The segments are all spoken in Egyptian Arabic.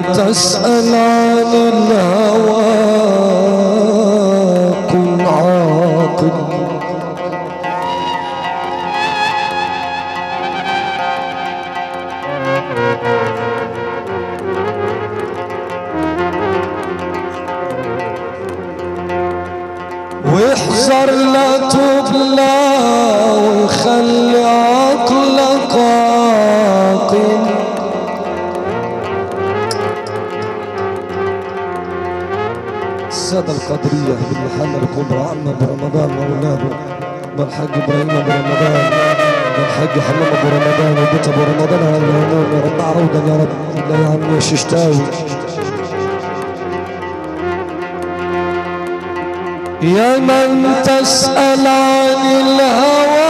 تسأل عن الهوى كن عاقل واحذر لا تبلى وخلي عقلك عاقل السادة القدرية بالمحل الكبرى عنا برمضان مولانا بالحاج إبراهيم برمضان بالحاج حمام برمضان وبيت أبو رمضان على العموم يا رب عودا يا رب لا يا عم يا ششتاوي يا من تسأل عن الهوى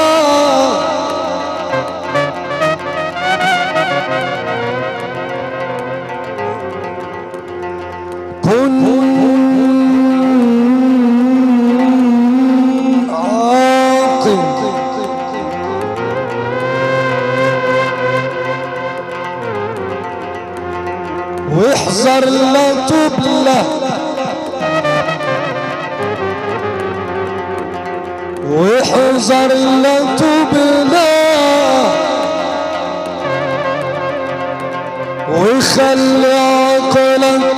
كن عاقل واحذر لا تبلى واحذر لا تبلى وخلي عقلك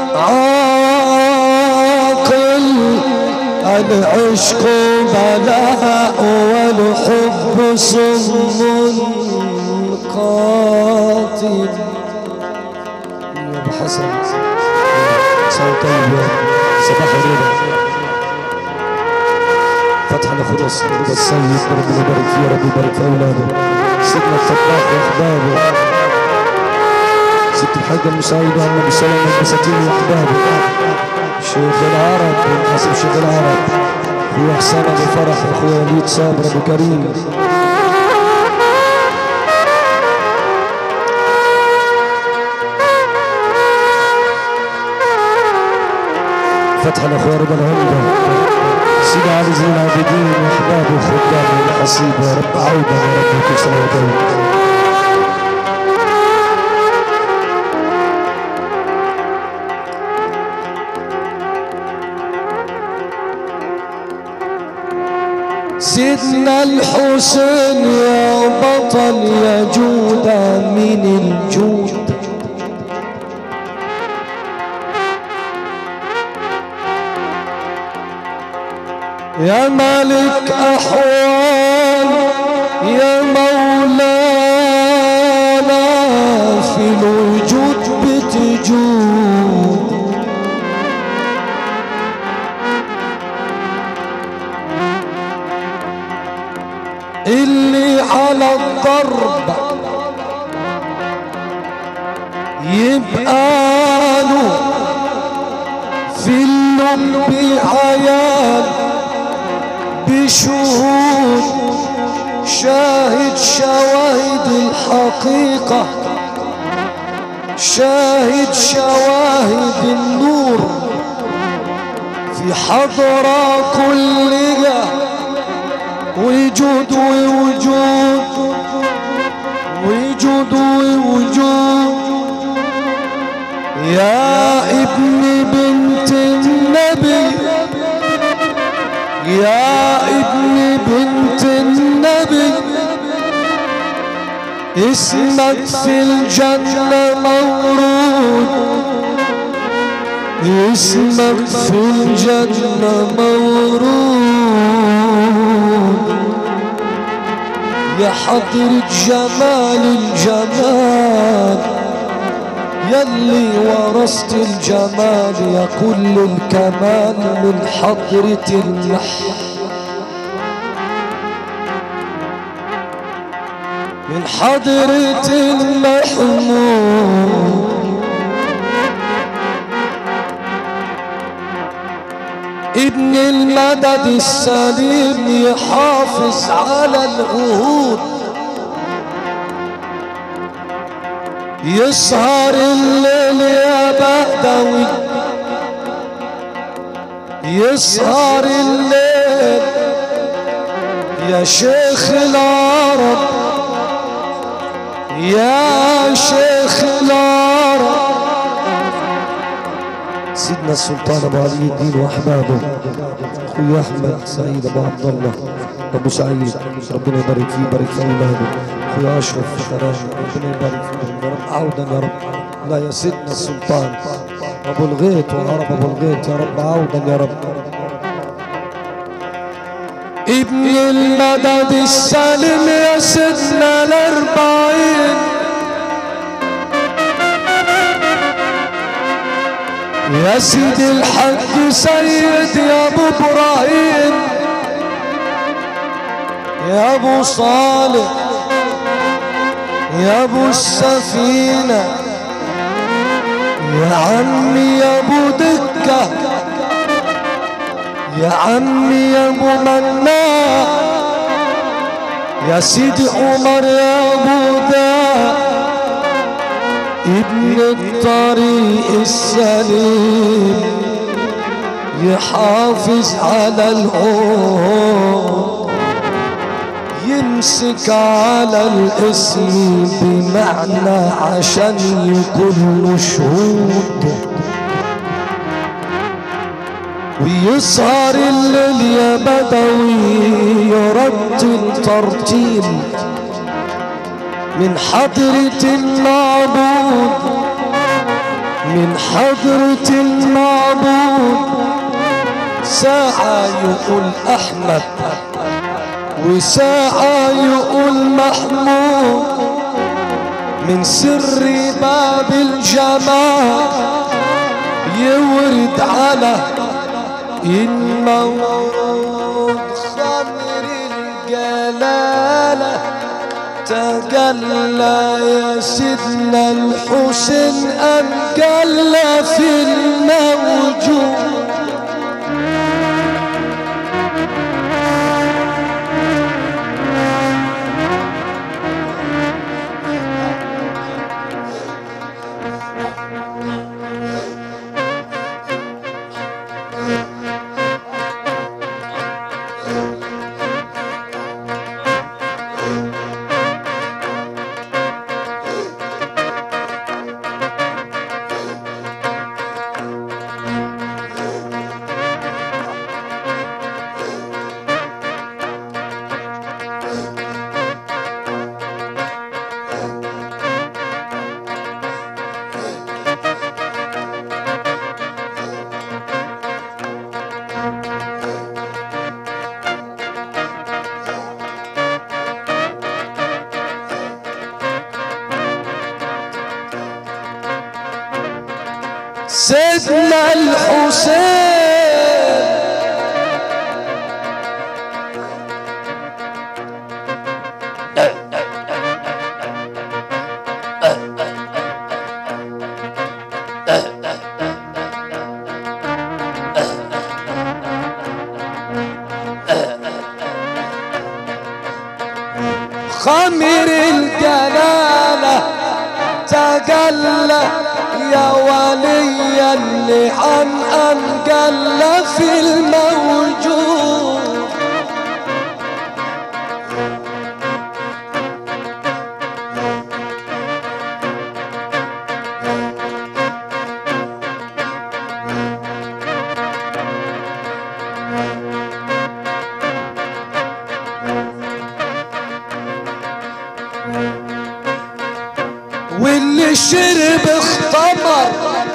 عاقل العشق بلاء والحب صم قاتل يا ابو حسن صوت طيب يا صباح الرضا فتح لخلص رضا السيد ربنا يبارك فيه ربي يبارك في اولاده سيدنا الطباخ واحبابه ست الحاجة المساعدة عم ابو سلمة البساتين واحبابه شيخ العرب بن حسن شيخ العرب اخويا حسام ابو فرح اخويا وليد صابر ابو كريم فتح الاخويا رضا العمده سيدي علي زين العابدين واحبابه وخدامه والحسيبه يا رب عوده يا رب كل سنه وانت سيدنا الحسين يا بطل يا جودة من الجود يا ملك أحوال يا مولانا في الوجود بتجود اللي على الضرب يبقى له في اللب عيال بشهود شاهد شواهد الحقيقة شاهد شواهد النور في حضرة كلها وجود ووجود وجود ووجود يا ابن بنت النبي يا ابن بنت النبي اسمك في الجنة مورود اسمك في الجنة مورود يا حضرة جمال الجمال يلي ورثت الجمال يا كل الكمال من حضرة المح من حضرة المحمود ابن المدد السليم يحافظ على العهود يسهر الليل يا بدوي يسهر الليل يا شيخ العرب يا شيخ العرب سيدنا السلطان ابو علي الدين واحبابه اخوي احمد سعيد ابو عبد الله ابو سعيد ربنا يبارك فيه يبارك في اولاده اخوي اشرف فخراني ربنا يبارك فيهم يا رب عودا يا رب لا يا سيدنا السلطان ابو الغيط والعرب ابو الغيط يا رب عودا يا رب ابن المدد السالم يا سيدنا الاربعين يا سيدي الحج سيد يا ابو ابراهيم يا ابو صالح يا ابو السفينه يا عمي يا ابو دكه يا عمي يا ابو مناع يا سيدي عمر يا ابو داء ابن الطريق السليم يحافظ على العمر يمسك على الاسم بمعنى عشان يكون مشهود ويسهر الليل يا بدوي يرتل ترتيل من حضرة المعبود من حضرة المعبود ساعة يقول أحمد وساعة يقول محمود من سر باب الجمال يورد على المولود خمر الجلالة تجلى يا سيدنا الحسين أم جلى في الموجود سيدنا الحسين خمر الجلالة تجلى يا ولي النعم أن جل في الموجود واللي شرب اختمر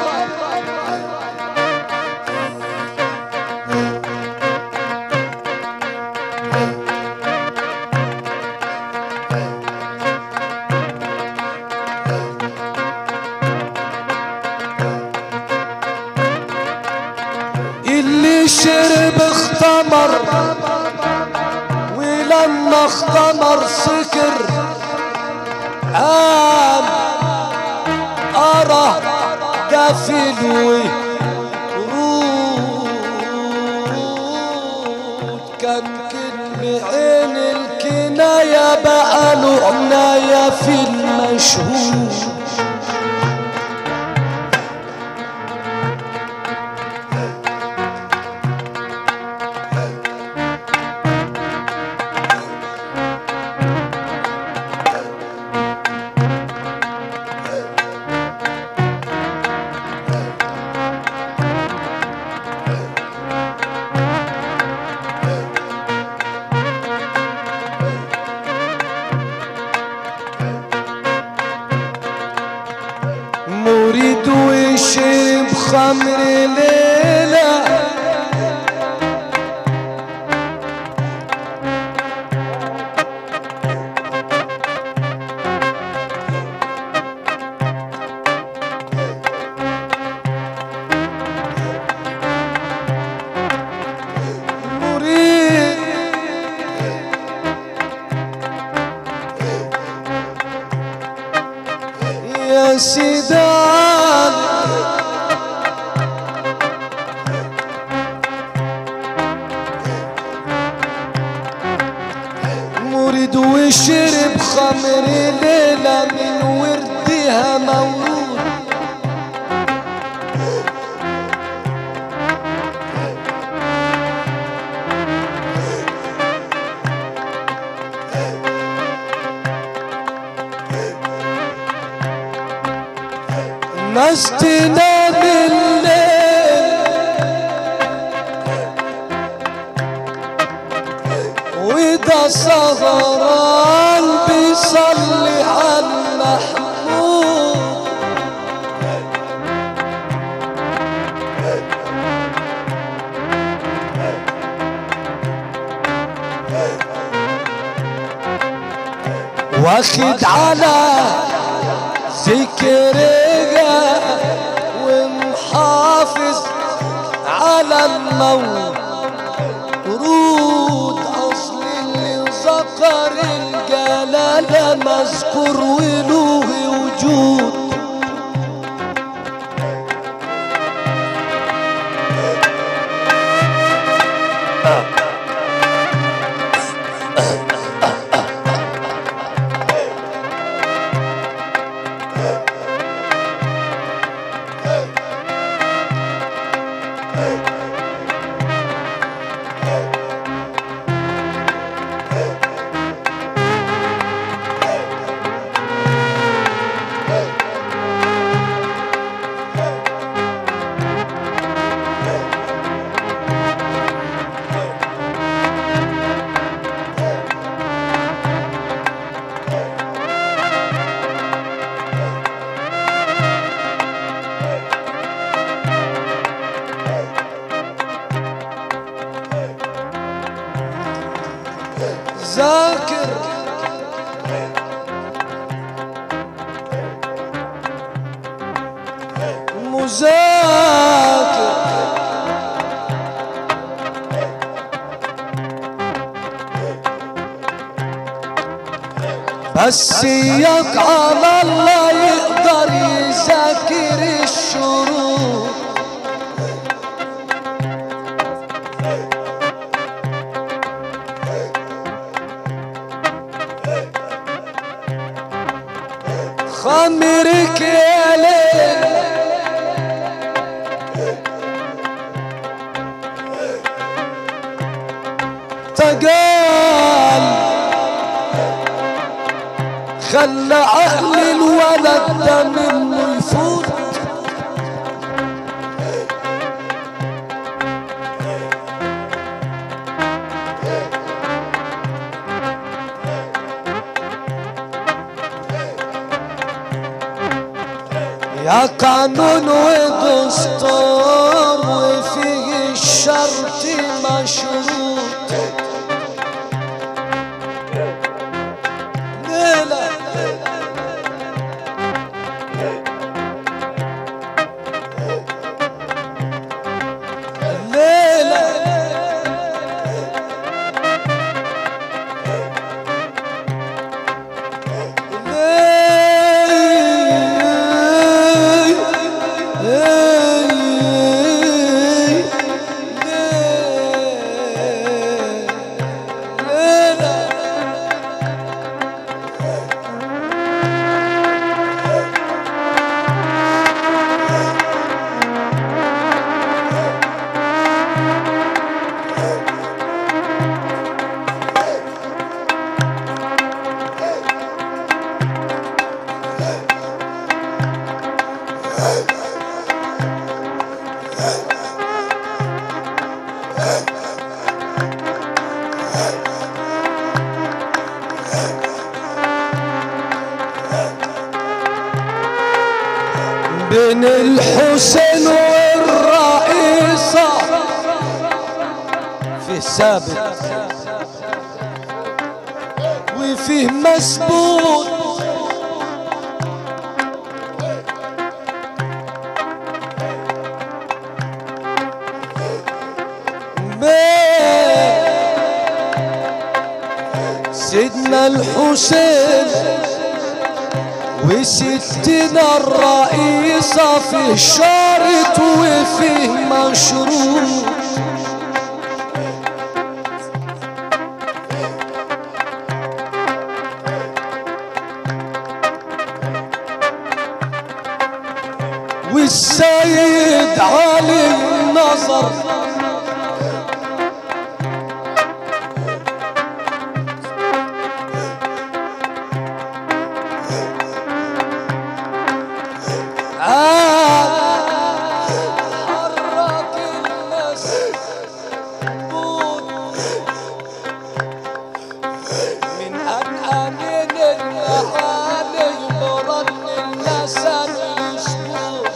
اللي شرب اختمر ولما اختمر سكر قال أرى قافل ورود كان كلمة عين الكناية بقى له عناية في المشهود وشرب خمر ليلة مريد يا سيدان مريد وشرب خمر ليلة من وردها مولود الناس تنام الليل وده سهران بيصلي على المحمود واخد على ذكرها ومحافظ على الموت رود اصل اللي ذكر الجلالة مذكور وله وجود ذاكر مذاكر بس ياك على الله يقدر يذاكر الشروط خمرك يا ليل تقال خلى عقل الولد ده منه يفوت يا قانون ودستور وفيه الشرط مشروط ليلة بين الحسين والرئيسة فيه ثابت وفيه مسبوط سيدنا الحسين وستنا الرئيسة فيه شارط وفيه مشروط والسيد علي النظر حرك المسبوط من أنأمين المعالي مرد النسل يسكت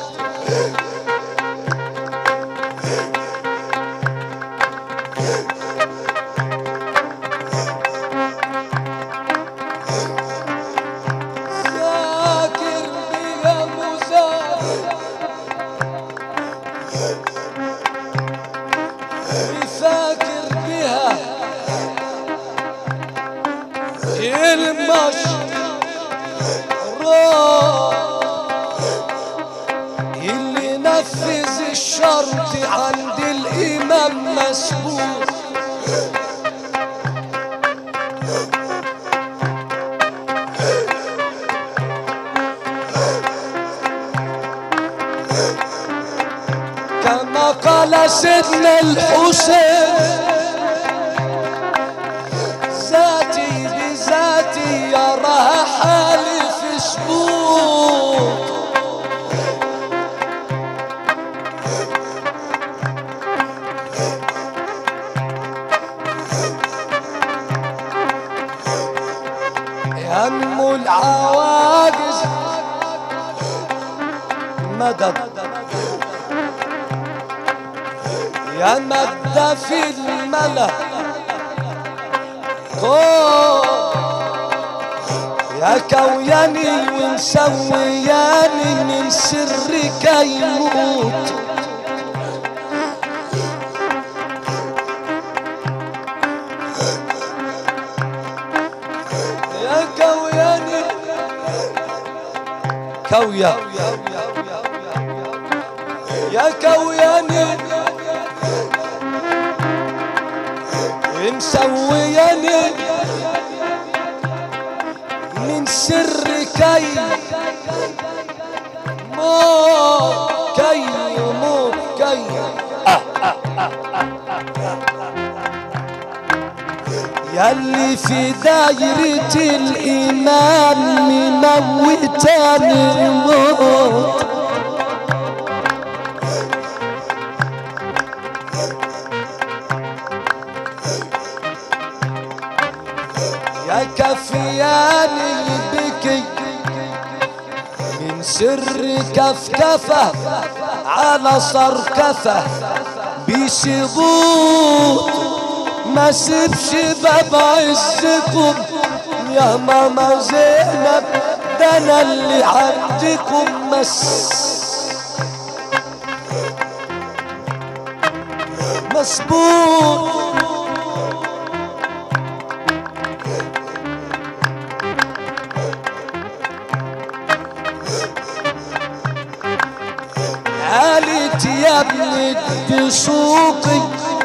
ذاكر بيا مذاكر يفاكر بها المش اللي نفذ الشرط عند الإمام مسبوق كما قال سيدنا الحسين ذاتي بذاتي يراها حالي في سبوق هم العواجز مدد يا مد في الملا طول يا كوياني ومسوياني من سرك يموت يا كوياني كويا يا كوياني مسوياني من سر كي مو كي مو كي ياللي في دايرة الإيمان مموتاني الموت يا كفياني بكي من سر كفكفة على صركفة بشبوط ما سيبش باب عزكم يا ماما زينب ده انا اللي عندكم مس مسبوط قالت يا ابن الدسوقي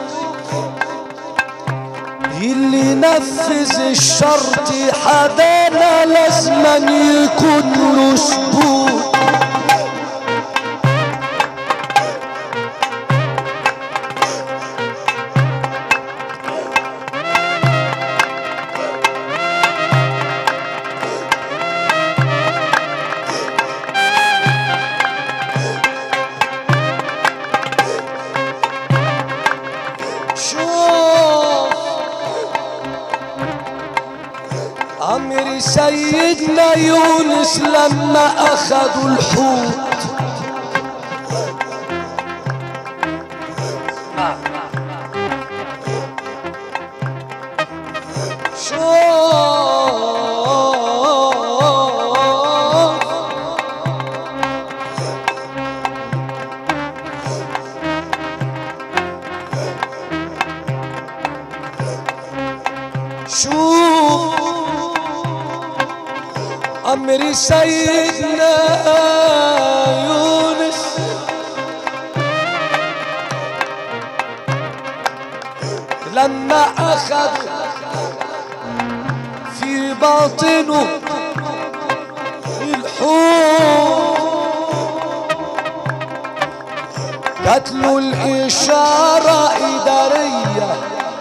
اللي نفذ الشرط حدانا لازما يكون له سبوت شوف أمر سيدنا يونس لما أخذوا الحوت شوف شوف أمر سيدنا يونس لما أخذ في باطنه الحوت جات له الإشارة إدارية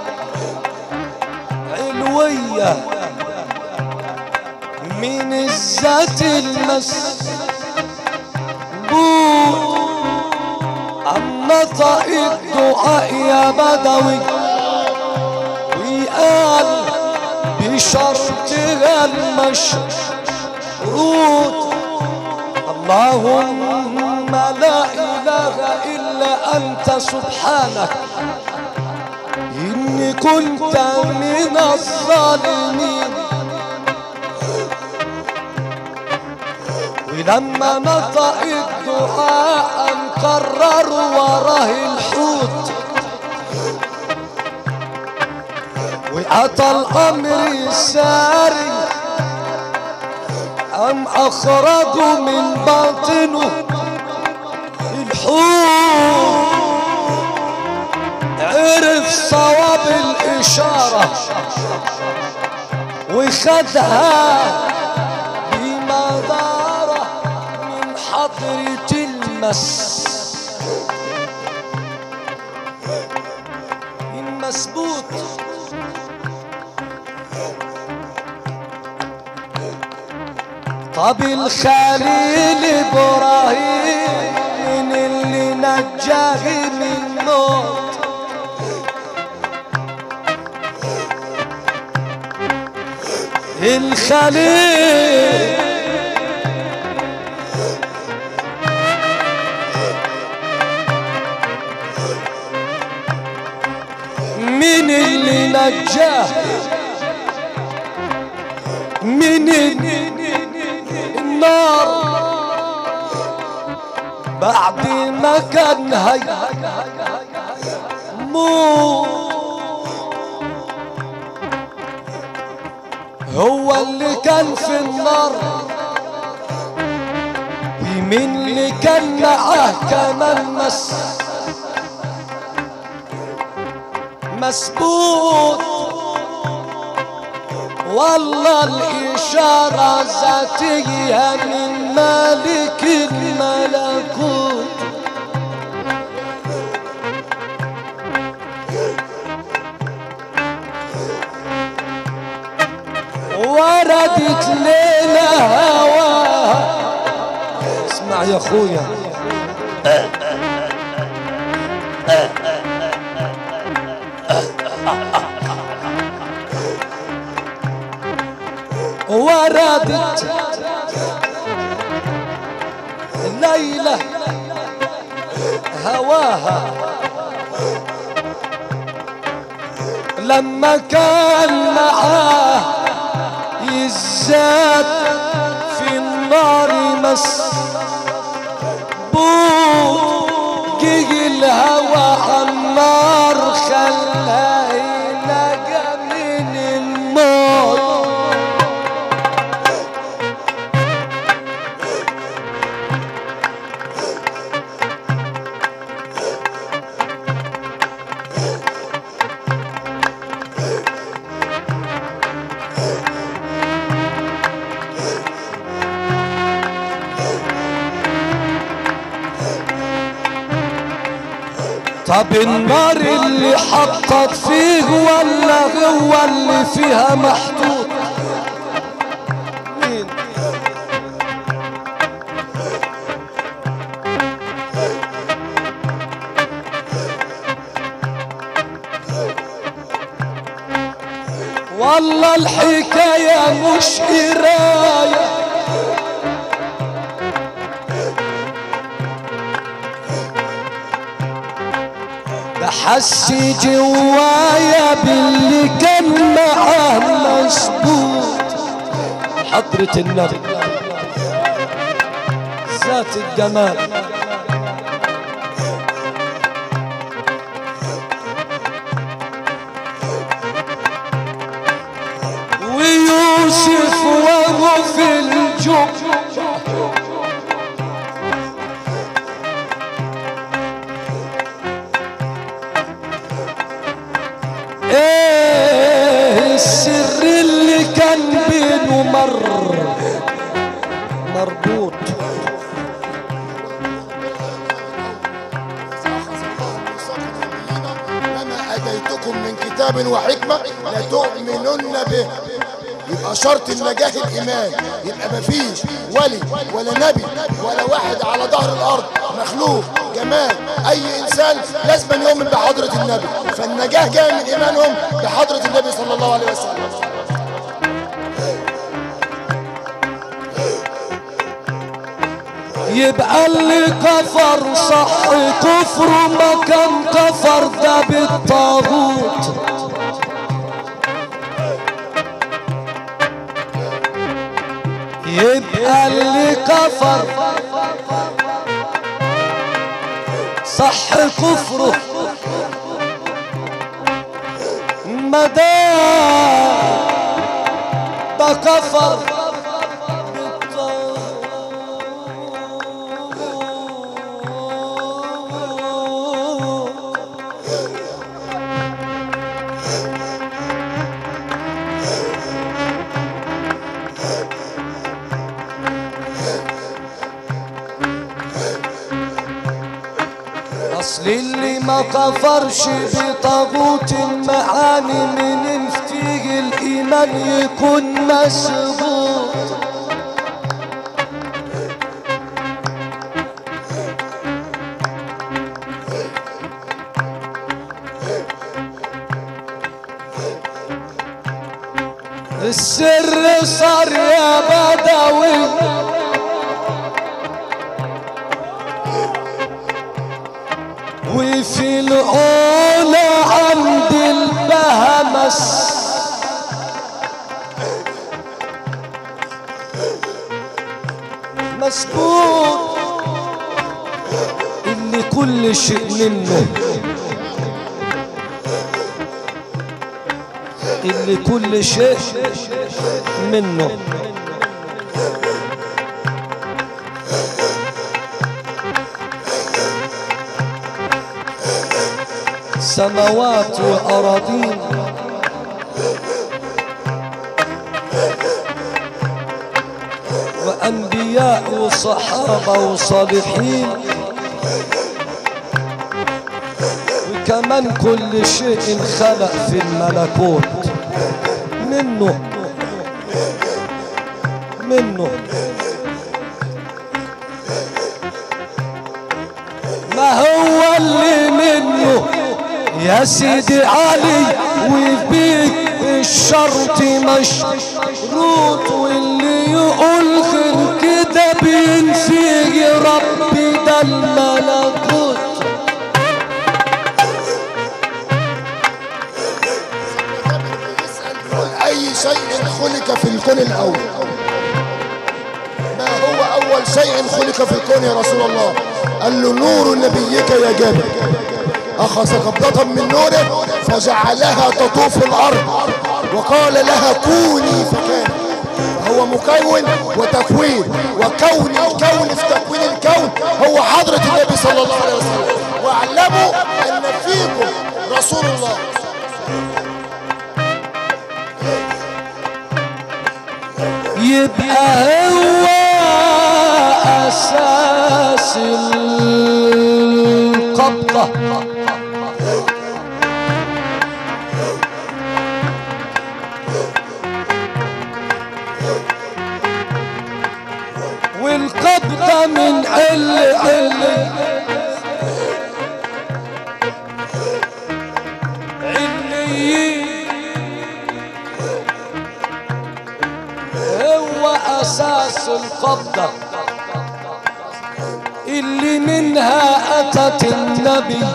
علوية من الذات المسبوط عن نطق الدعاء يا بدوي وقال بشرطها المشروط اللهم لا إله إلا أنت سبحانك إني كنت من الظالمين ولما نطق الدعاء قرر وراه الحوت وأتى الأمر ساري أم أخرجوا من باطنه الحوت عرف صواب الإشارة وخدها بمدارة من حضرة المس المسبوط طب الخليل ابراهيم من اللي نجاه من الموت الخليل من اللي نجاه من النار بعد ما كان هي موت هو اللي كان في النار ومين اللي كان معاه كمان مس مسبوط والله الإشارة ذاتية من مالك الملكوت وردت ليلة هواها اسمع يا اخويا وردت ليلة هواها لما كان معاه يزداد في النار مسبوط جه الهوى عالنار خلاه نجا من الموت طب النار اللي حطت فيه ولا هو اللي فيها محطوط مين والله الحكاية مش قراية ده حس جوايا باللي كان معاه حضرة النبي ذات الجمال ويوسف وهو في الجب ايه السر اللي كان بينه مر مربوط وما اتيتكم من كتاب وحكمه لتؤمنن به يبقى شرط النجاة الإيمان يبقى مفيش ولي ولا نبي ولا واحد على ظهر الأرض مخلوق جمال أي إنسان لازم يؤمن بحضرة النبي فالنجاة جاية من إيمانهم بحضرة النبي صلى الله عليه وسلم يبقى اللي كفر صح كفره ما كان كفر ده بالطاغوت يبقى اللي كفر صح كفره ما دام ده كفر بالطاغوت اصل اللي ما كفرش بطاغوت المعاني من فيه الايمان يكون مسبوط السر صار يا بدوي وفي الأولى عند البهمس مسبوط اللي كل شيء منه اللي كل شيء منه سماوات وأراضين وأنبياء وصحابة وصالحين وكمان كل شيء خلق في الملكوت منه منه ما هو اللي منه يا سيدي علي وبيك الشرط مشروط واللي يقول خير كده بينفي ربي ده الملكوت قل أي شيء خلق في الكون الأول ما هو أول شيء خلق في الكون يا رسول الله قال له نور نبيك يا جابر أخذ قبضة من نوره فجعلها تطوف الأرض وقال لها كوني فكان هو مكون وتكوين وكون الكون في تكوين الكون هو حضرة النبي صلى الله عليه وسلم واعلموا أن فيكم رسول الله يبقى هو أساس القبضة والقبضة من عل عل عليين هو اساس القبضة اللي منها اتت النبي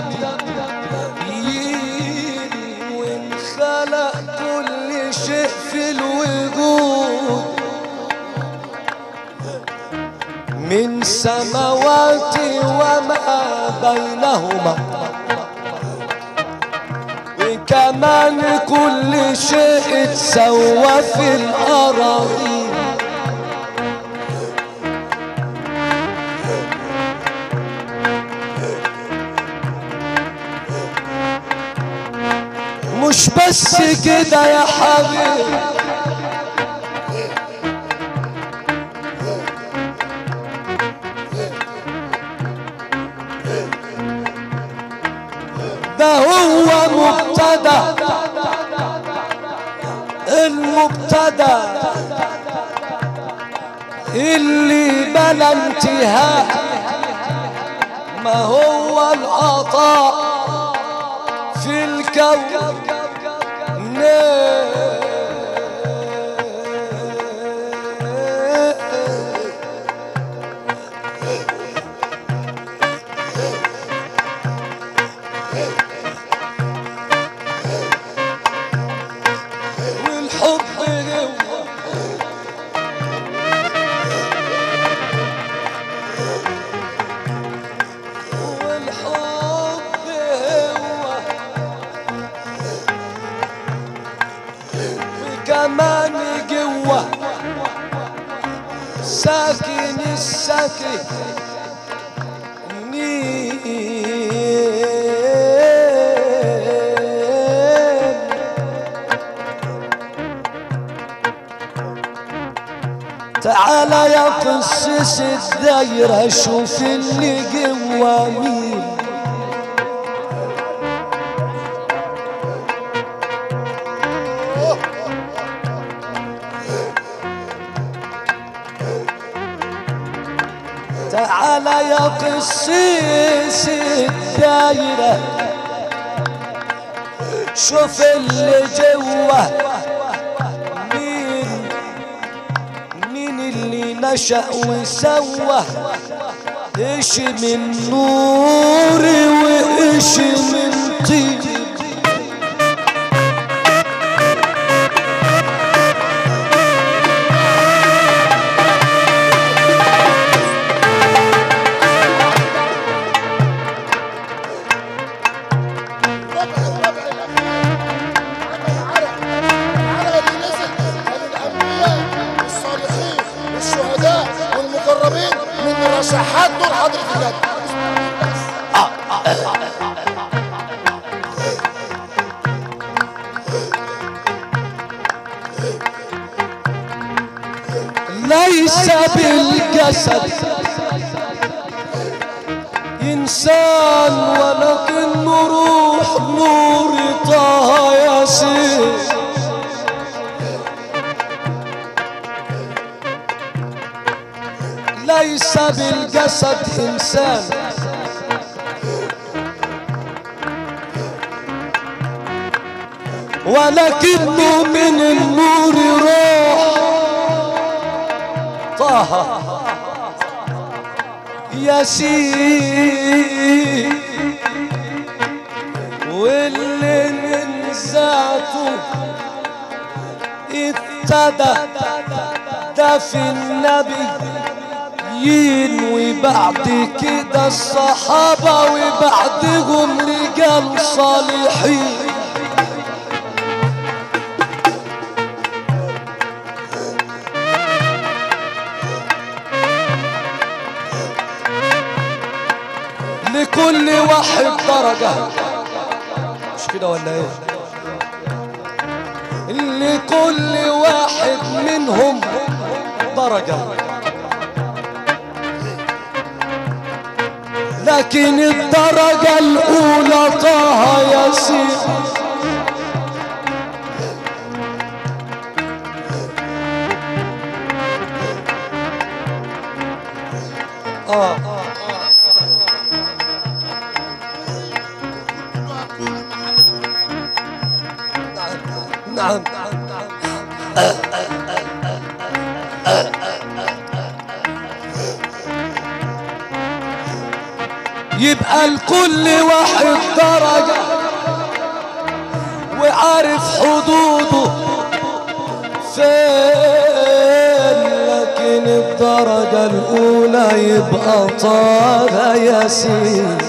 وانخلق كل شيء في الوجود من سماوات وما بينهما وكمان كل شيء اتسوى في الأراضي مش بس كده يا حبيبي ده هو مبتدا المبتدا اللي بلا انتهاء ما هو العطاء في الكون والحب هو والحب هو وكمان جوه ساكن الساكن نيم تعالى يا قصص الدايرة شوف اللي جوا مين تعالى يا قصيص الدايرة شوف اللي جوه مين مين اللي نشأ وسوى ايش من نور وايش من طين الربع الربع الاخير عمل عرق العرق اللي نزل من الانبياء والصالحين والشهداء والمقربين من رشحات دول حضره النبي ليس بالجسد إنسان ولكن روح نور طه ياسين ليس بالجسد إنسان ولكنه من النور روح طه ياسين واللي من ذاته ابتدى ده في النبي ينوي بعد كده الصحابة وبعدهم رجال صالحين لكل واحد درجة مش كده ولا ايه لكل واحد منهم درجة لكن الدرجة الأولى طه ياسين آه نعم يبقى لكل واحد درجة وعارف حدوده فين لكن الدرجة الأولى يبقى طه ياسين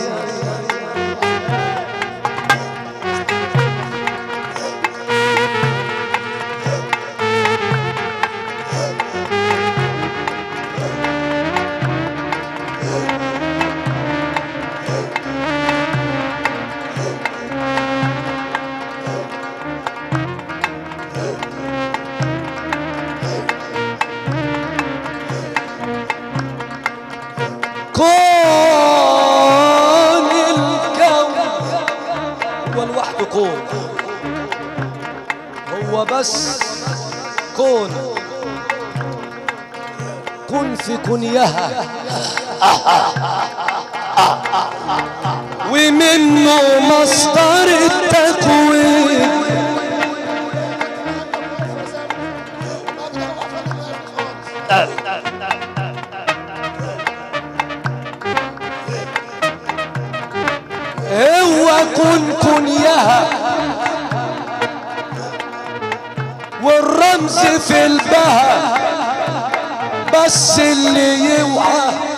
كون الكون هو لوحده كون هو بس كون كن في كنيها ومنه مصدر التكوين هو كن كنيها والرمز في البهى بس اللي يوعى